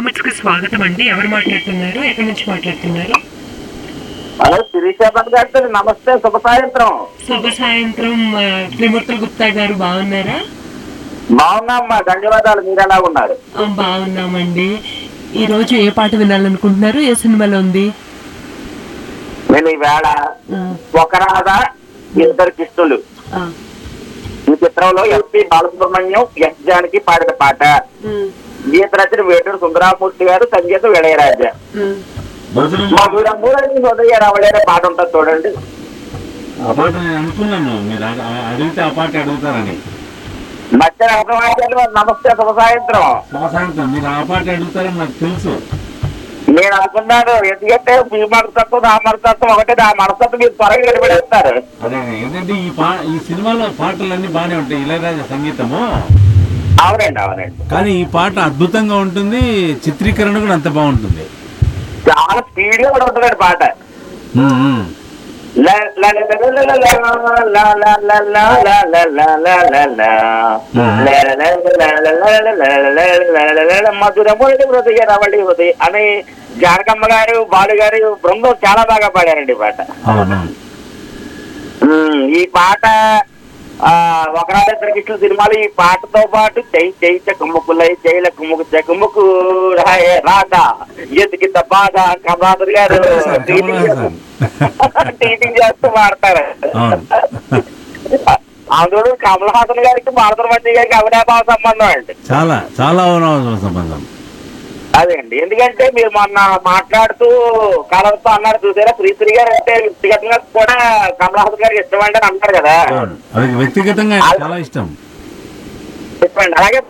మిట్స్ కి స్వాగతం అండి ఎవరు మాట్లాడుతున్నారు ఎక్కడి నుంచి మాట్లాడుతున్నారు హలో శిరీషాపతి గారితో నమస్తే శుభ సాయంత్రం శుభ సాయంత్రం ఆ, త్రిమూర్తుల గుప్తా గారు బాగున్నారా బాగున్నామ్మా ధన్యవాదాలు మీరు ఎలా ఉన్నారు ఆ, బాగున్నామండి ఈ రోజు ఏ పాట వినాలనుకుంటున్నారు ఏ సినిమాలో ఉంది నేను ఈవేళ ఆ, ఒక రాధ ఇద్దరు కృష్ణులు ఆ, ఈ చిత్రంలో ఎస్పి బాలసుబ్రహ్మణ్యం ఎస్ జానకి పాడిన పాట ఉమ్, గీత రచన వేటూరు సుందరామూర్తి గారు సంగీతం ఇళయరాజా ఉమ్. మధురమూలని హృదయ రావళి అనే పాట ఉంటుంది చూడండి ఆ పాట నేను అనుకున్నాను మీరు అడ- అడిగితే ఆ పాట అడుగుతారని మధ్య అర్థమాచార్య నమస్తే శుభ సాయంత్రం శుభ సాయంత్రం మీరు ఆ పాట అడుగుతారని నాకు తెలుసు నేను అనుకున్నాను ఎందుకంటే మీ మనస్తత్వం నా మనస్తత్వం ఒకటే నా మనస్తత్వం మీరు త్వరగా కనిపెడేస్తారు అదే ఏంటంటే ఈ పా ఈ సినిమాలో పాటలన్నీ బాగానే ఉంటాయి ఇళయరాజా సంగీతము అవునండి అవునండి కానీ ఈ పాట అద్భుతంగా ఉంటుంది చిత్రీకరణ కూడా అంత బాగుంటుంది చాలా స్పీడ్ గా కూడా ఉంటుందండి పాట ఉమ్, ఉమ్. ల ల ల ల ల ల ల ల ల ల ల ల ల ల ల ల ల. ల ల ల ల ల ల ల ల ల ల ల ల ల. మధురముడి హృదయ రవళి హృదయ అని జానకమ్మ గారు బాలు గారు బృందం చాలా బాగా పాడారండి ఈ పాట అవునవును ఉమ్, ఈ పాట ఆ ఒకరాడు కృష్ణ సినిమాలు ఈ పాటతో పాటు జై జై చెక్కుముక్కులై జైల కుమ్ముకు చెక్కుముకు రాయే రాధ ఎదికి బాధ కమలాదర్ గారు కమల్ హాసన్. టీచింగ్ చేస్తూ పాడతారు అవును. అందులో కమల్ హాసన్ గారికి భారత మధ్య గారికి అవినాభావ సంబంధం అండి చాలా చాలా అవనవసర సంబంధం అదే అండి ఎందుకంటే మీరు మొన్న మాట్లాడుతూ కలర్తో అన్నారు చూసారా శ్రీశ్రీ గారు అంటే వ్యక్తిగతంగా కూడా కమల్ హాసన్ గారికి ఇష్టం అంటే అని అన్నారు కదా అవును అది వ్యక్తిగతంగా ఆయనకు చాలా ఇష్టం చెప్పండి అలాగే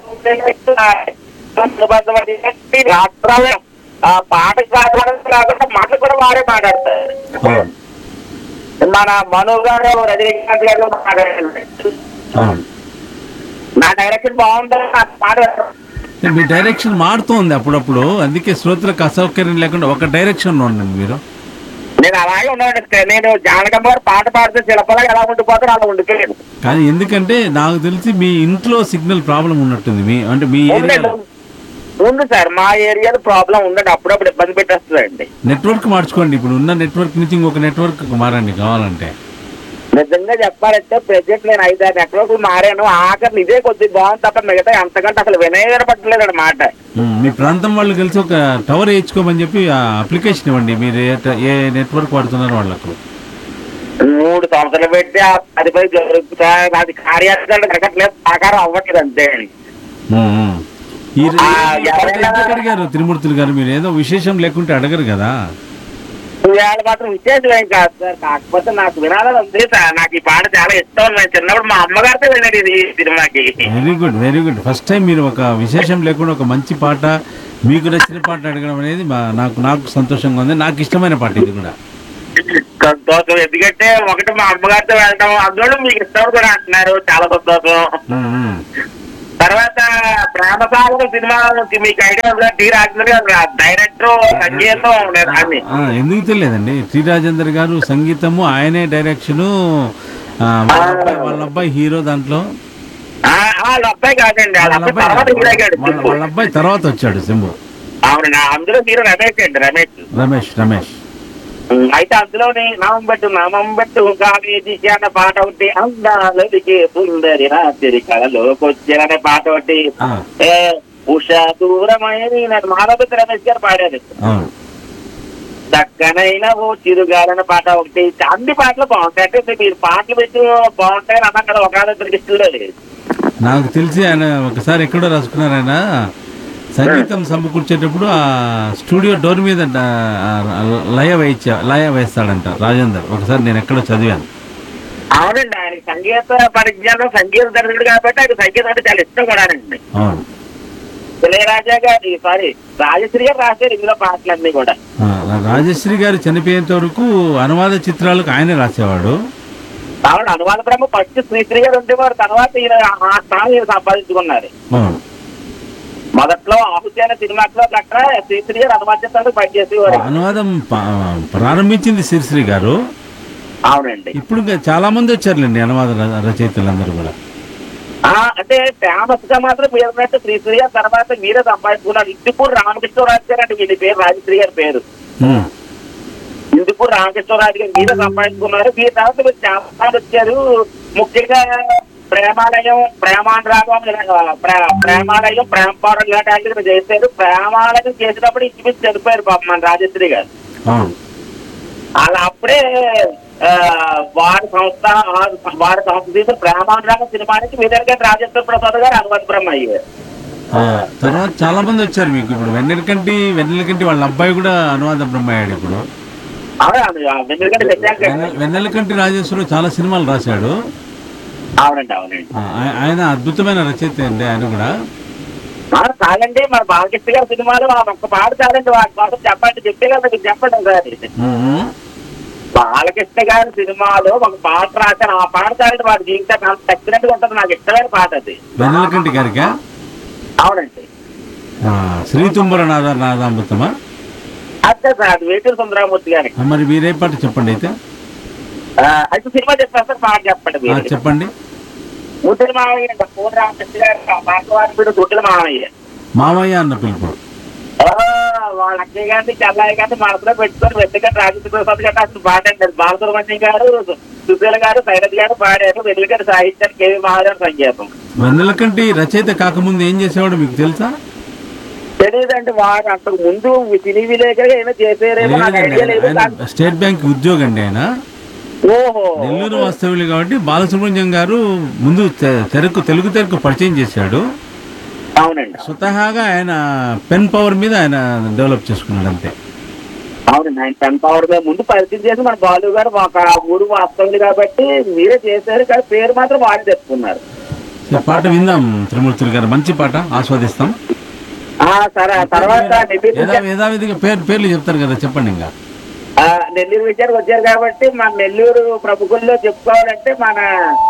రాష్ట్రాలు ఆ పాటకు కాకుండా కాకుండా మాటలు కూడా వారే మాట్లాడతారు అవును మన మను గారు రజనీకాంత్ గారు మాట్లాడారు అవును నా డైరెక్షన్ బాగుంటుంది నా పాట మీ డైరెక్షన్ మారుతోంది అప్పుడప్పుడు అందుకే శ్రోతలకు అసౌకర్యం లేకుండా ఒక డైరెక్షన్ ఉండండి మీరు నేను అలాగే ఉన్నాను నేను జానకమ్మ గారు పాట పాడితే శిల్పలా ఎలా ఉండిపోతారు అలా ఉండిపోయాను కానీ ఎందుకంటే నాకు తెలిసి మీ ఇంట్లో సిగ్నల్ ప్రాబ్లం ఉన్నట్టుంది మీ అంటే మీ ఏరియాలో ఉంది సార్ మా ఏరియాలో ప్రాబ్లం ఉందండి అప్పుడప్పుడు ఇబ్బంది పెట్టేస్తుందండి నెట్వర్క్ మార్చుకోండి ఇప్పుడు ఉన్న నెట్వర్క్ నుంచి ఇంకొక నెట్వర్క్ మారండి కావాలంటే నిజంగా చెప్పాలంటే ప్రజెంట్ నేను ఐదారు నెట్వర్క్లు మారాను ఆఖరి ఇదే కొద్దిగా బాగుంది తప్ప మిగతా అంతకంటే అసలు వినయపట్టలేదు అన్నమాట ఉమ్, మీ ప్రాంతం వాళ్ళు కలిసి ఒక టవర్ వేయించుకోమని చెప్పి ఆ అప్లికేషన్ ఇవ్వండి మీరు ఏ ట- ఏ నెట్వర్క్ వాడుతున్నారు వాళ్ళకు మూడు సంవత్సరాలు పెట్టి ఆ పది పది జరుగుతా అది కార్యాచరణ జరగట్లేదు సాకారం అవ్వట్లేదు అంతే అండి ఉమ్, ఉమ్. ఈ ఈ- ఆ, ఈ పాట ఎవరైనా- ఎందుకు అడిగారు త్రిమూర్తులు గారు మీరు ఏదో విశేషం లేకుంటే అడగరు కదా ఇవాళ మాత్రం విశేషం ఏం కాదు సార్ కాకపోతే నాకు వినాలని ఉంది సార్ నాకు ఈ పాట చాలా ఇష్టం నేను చిన్నప్పుడు మా అమ్మగారితో వెళ్ళాడు ఇది ఈ సినిమాకి very good very good first time మీరు ఒక విశేషం లేకుండా ఒక మంచి పాట మీకు నచ్చిన పాట అడగడం అనేది మా- నాకు నాకు సంతోషంగా ఉంది నాకు ఇష్టమైన పాట ఇది కూడా సంతోషం ఎందుకంటే ఒకటి మా అమ్మగారితో వెళ్ళడం అందులో మీకు ఇష్టం కూడా అంటున్నారు చాలా సంతోషం ఉమ్, ఉమ్. తర్వాత ప్రేమసాగర్ సినిమా మీకు ఐడియా ఉందా టి రాజేంద్ర గారు డైరెక్టర్ సంగీతం నేను అన్ని ఆ, ఎందుకు తెలియదండి టి రాజేందర్ గారు సంగీతము ఆయనే డైరెక్షను ఆ, వాళ్ళ అబ్బాయి వాళ్ళ అబ్బాయి హీరో దాంట్లో ఆ, వాళ్ళ అబ్బాయి కాదండి వాళ్ళ వాళ్ళ అబ్బాయి అబ్బాయి తర్వాత హీరోగాడు వాళ్ళ- వాళ్ళ అబ్బాయి తర్వాత వచ్చాడు సింబు అవును నా అందులో హీరో రమేష్ అండి రమేష్ రమేష్ రమేష్ ఉమ్, అయితే అందులోని నామం పెట్టు నామం పెట్టు కావేజీ అన్న పాట ఒకటి అందాలకి సుందరి రాత్రి కళలోకొచ్చిన అనే పాట ఒకటి ఆ, ఏ ఉష దూరమైనది నాకు మాధవతి రమేష్ గారు పాడారు అవును చక్కనైన ఓ చిరుగాలన్న పాట ఒకటి అన్ని పాటలు బాగుంటాయి అంటే మీరు పాటలు పెట్టి బాగుంటాయని అన్నాం కదా ఒక ఇద్దరికి ఇష్టం లేదు నాకు తెలిసి ఆయన ఒకసారి ఎక్కడో రాసుకున్నారు ఆయన సంగీతం సమకూర్చేటప్పుడు ఆ స్టూడియో డోర్ మీద ఆ, ఆ, లయ వేయించా లయ వేస్తాడంట రాజేందర్ ఒకసారి నేను ఎక్కడో చదివాను అవునండి ఆయన సంగీత పరిజ్ఞానం సంగీత దర్శకుడు కాబట్టి ఆయన సంగీతం అంటే చాలా ఇష్టం కూడా అండి అవును ఇళయరాజా గారి సారీ రాజశ్రీ గారు రాశారు ఇందులో పాటలన్నీ కూడా ఆ, రాజశ్రీ గారు చనిపోయేంత వరకు అనువాద చిత్రాలకు ఆయనే రాసేవాడు అవును అనువాద బ్రహ్మ ఫస్ట్ శ్రీశ్రీ గారు ఉండేవారు తర్వాత ఈయన ఆ స్థానం ఈయన సంపాదించుకున్నారు అవును మొదట్లో ఆహుతి అనే సినిమాలో గట్రా శ్రీశ్రీ గారు అనువాద చిత్రాలు పనిచేసేవారు అనువాదం ప- ప్రారంభించింది శ్రీశ్రీ గారు అవునండి ఇప్పుడు ఇంకా చాలా మంది వచ్చారులేండి అనువాద ర- రచయితలందరూ కూడా ఆ, అంటే ఫేమస్ గా మాత్రం మీరు అన్నట్టు శ్రీశ్రీ గారు తర్వాత మీరే సంపాదించుకున్నారు ఇంటిపూర్ రామకృష్ణరాజు గారు అంటే వీళ్ళ పేరు రాజశ్రీ గారి పేరు ఉమ్. ఇందుపూర్ రామకృష్ణరాజు గారు మీరే సంపాదించుకున్నారు మీ తర్వాత మీరు చాలా మంది వచ్చారు ముఖ్యంగా ప్రేమాలయం ప్రేమానురాగం ఇలా, ప్రే- ప్రేమాలయం ప్రేమపారం ఇలాంటి వాటిని మీరు చేశారు ప్రేమాలయం చేసినప్పుడు ఇంచుమించు చనిపోయారు పాపం మన రాజశ్రీ గారు అవును అలా అప్పుడే ఆ, వారి సంస్థ ఆ- వారి సంస్థ తీసిన ప్రేమానురాగం సినిమానికి విదర్గ రాజేంద్ర ప్రసాద్ గారు అనుమతి బ్రహ్మ అయ్యారు ఆ, తర్వాత చాలా మంది వచ్చారు మీకు ఇప్పుడు వెన్నెలకంటి వెన్నెలకంటి వాళ్ళ అబ్బాయి కూడా అనువాద బ్రహ్మయ్యాడు ఇప్పుడు అవునండి ఎందుకంటే శశాంక్ గారు. వెన్నె- వెన్నెలకంటి రాజేశ్వరరావు చాలా సినిమాలు రాశాడు అవునండి అవునండి ఆ, ఆయ- ఆయన అద్భుతమైన రచయిత అండి ఆయన కూడా ఆ, కాదండి మన బాలకృష్ణ గారి సినిమాలు ఆ ఒక్క పాట కాదండి వాటి కోసం చెప్పండి చెప్తే కదా మీకు చెప్పండి ఒకసారి ఉమ్. బాలకృష్ణ గారి సినిమాలో ఒక పాట రాశాను ఆ పాట కాదండి వాడి జీవితాన్ని అంత తగ్గినట్టుగా ఉంటుంది నాకు ఇష్టమైన పాట అది వెన్నెలకంటి గారికా అవునండి ఆ, శ్రీ తుంబర నాద నాదామృతమా అదే సార్ అది వేటూరు సుందరామూర్తి గారి ఆ, మరి మీరే పాట చెప్పండి అయితే ఆ, అయితే సినిమా చెప్పేస్తారు పాట చెప్పండి ఆ, మీరు చెప్పండి ముద్దుల మామయ్య అంట పూర్ణ రామకృష్ణ గారు పాటవారి దుడ్డుల మామయ్య మామయ్య అన్న పిలుపు ఆ, వాళ్ళ అక్కయ్య గారిని చెల్లయ్య గారిని మనసులో పెట్టుకొని వెంటనే రాజేంద్ర ప్రసాద్ గారు అసలు పాడండి బాలసుబ్రహ్మణ్యం గారు సుశీల గారు సైరత్ గారు పాడారు వెల్లిగారి సాహిత్యం కేవీ మహారాజు సంగీతం వెన్నెలకంటి రచయిత కాకముందు ఏం చేసేవాడు మీకు తెలుసా తెలియదండి వాడు అంతకు ముందు సినీ విలేకరుగా ఏమో చేసేరేమో నాకు లేదండి ఐడియా లేదు ఆయన కానీ- స్టేట్ బ్యాంక్ ఉద్యోగం అండి ఆయన ఓహో నెల్లూరు వాస్తవ్యులు కాబట్టి బాలసుబ్రహ్మణ్యం గారు ముందు తె- తెరకు తెలుగు తెరకు పరిచయం చేశాడు అవునండి స్వతహాగా ఆయన పెన్ పవర్ మీద ఆయన డెవలప్ చేసుకున్నాడు అంతే అవునండి ఆయన టెన్ పవర్ మీద ముందు పరిచయం చేసి మన బాలు గారు ఒక ఊరు వాస్తవులు కాబట్టి మీరే చేశారు కానీ పేరు మాత్రం వాడే తెచ్చుకున్నారు ఈ పాట విందాం త్రిమూర్తులు గారు మంచి పాట ఆస్వాదిస్తాం ఆ సరే ఆ తర్వాత నెల్లూరు యథా యథావిధిగా పేరు పేర్లు చెప్తారు కదా చెప్పండి ఇంకా ఆ, నెల్లూరు విషయానికి వచ్చారు కాబట్టి మన నెల్లూరు ప్రముఖుల్లో చెప్పుకోవాలంటే మన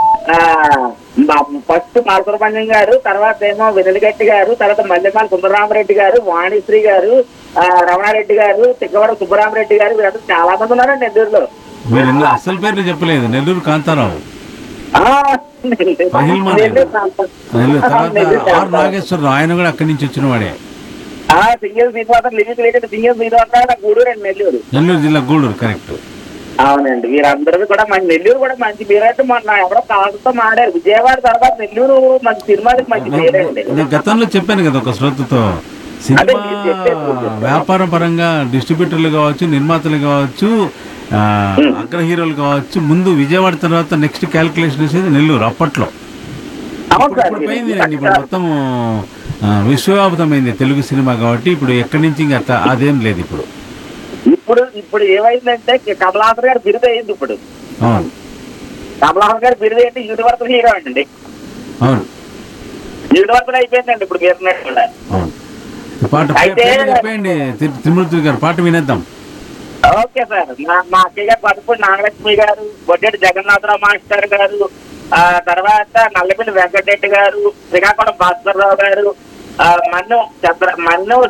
ఫస్ట్ మాలసుబ్రహ్మణ్యం గారు తర్వాత ఏమో వెనుగట్టి గారు తర్వాత మల్లెమాల సుందరరామరెడ్డి గారు వాణిశ్రీ గారు ఆ, రమణారెడ్డి గారు తిక్కవడ సుబ్బరామరెడ్డి గారు వీరందరూ చాలా మంది ఉన్నారండి నెల్లూరులో మీరు ఇంకా అసలు పేర్లు చెప్పలేదు నెల్లూరు కాంతారావు ఆ, నెల్లూరు మహిళ నెల్లూరు ప్రాంతం. నెల్లూరు తర్వాత నెల్లూరు ఆర్ ప్రాంతం. నాగేశ్వరరావు ఆయన కూడా అక్కడి నుంచి వచ్చిన వాడే ఆ సింగల్ శ్రీనివాసం లిమిట్ లేదంటే సింగల్ శ్రీనివాసం నాకు గూడూరు అండి నెల్లూరు నెల్లూరు జిల్లా గూడూరు కరెక్ట్ అవునండి వీరందరూ కూడా మన నెల్లూరు కూడా మంచి పేరంటే మొన్న ఎవరో కాలుతో మాడారు విజయవాడ తర్వాత నెల్లూరు మంచి సినిమాలకు మంచి పేరండి నేను గతంలో చెప్పాను కదా ఒక శ్రోతతో సినిమా అదే మీరు చెప్పారు. వ్యాపార పరంగా డిస్ట్రిబ్యూటర్లు కావచ్చు నిర్మాతలు కావచ్చు ఆ, అగ్ర హీరోలు కావచ్చు ముందు విజయవాడ తర్వాత నెక్స్ట్ క్యాల్కులేషన్ వేసేది నెల్లూరు అప్పట్లో అవును సార్ ఇప్పుడు పోయింది రండి ఇప్పుడు మొత్తం ఆ, విశ్వవ్యాప్తమైంది తెలుగు సినిమా కాబట్టి ఇప్పుడు ఎక్కడి నుంచి ఇంకా అట్లా అదేం లేదు ఇప్పుడు ఇప్పుడు ఇప్పుడు ఏమైందంటే కమలాసన్ గారు బిరుదు అయింది ఇప్పుడు అవును కమలాసన్ గారు బిరుదు ఏంటి యూనివర్సల్ హీరో అండి అవును యూనివర్సల్ అయిపోయిందండి ఇప్పుడు మీరు అన్నట్టు కూడా అవును ఈ పాట పే- అయితే- పేర్లు చెప్పేయండి తి- తిరుమూర్తి గారు పాట వినేద్దాం ఓకే సార్ మా మా అక్కయ్య గారు పదపూడి నాగలక్ష్మి గారు బొడ్డెడి జగన్నాథరావు మాస్టర్ గారు ఆ తర్వాత నల్లపల్లి వెంకటరెడ్డి గారు శ్రీకాకుళం భాస్కర్ రావు గారు ఆ, మన్ను చంద్ర మన్ను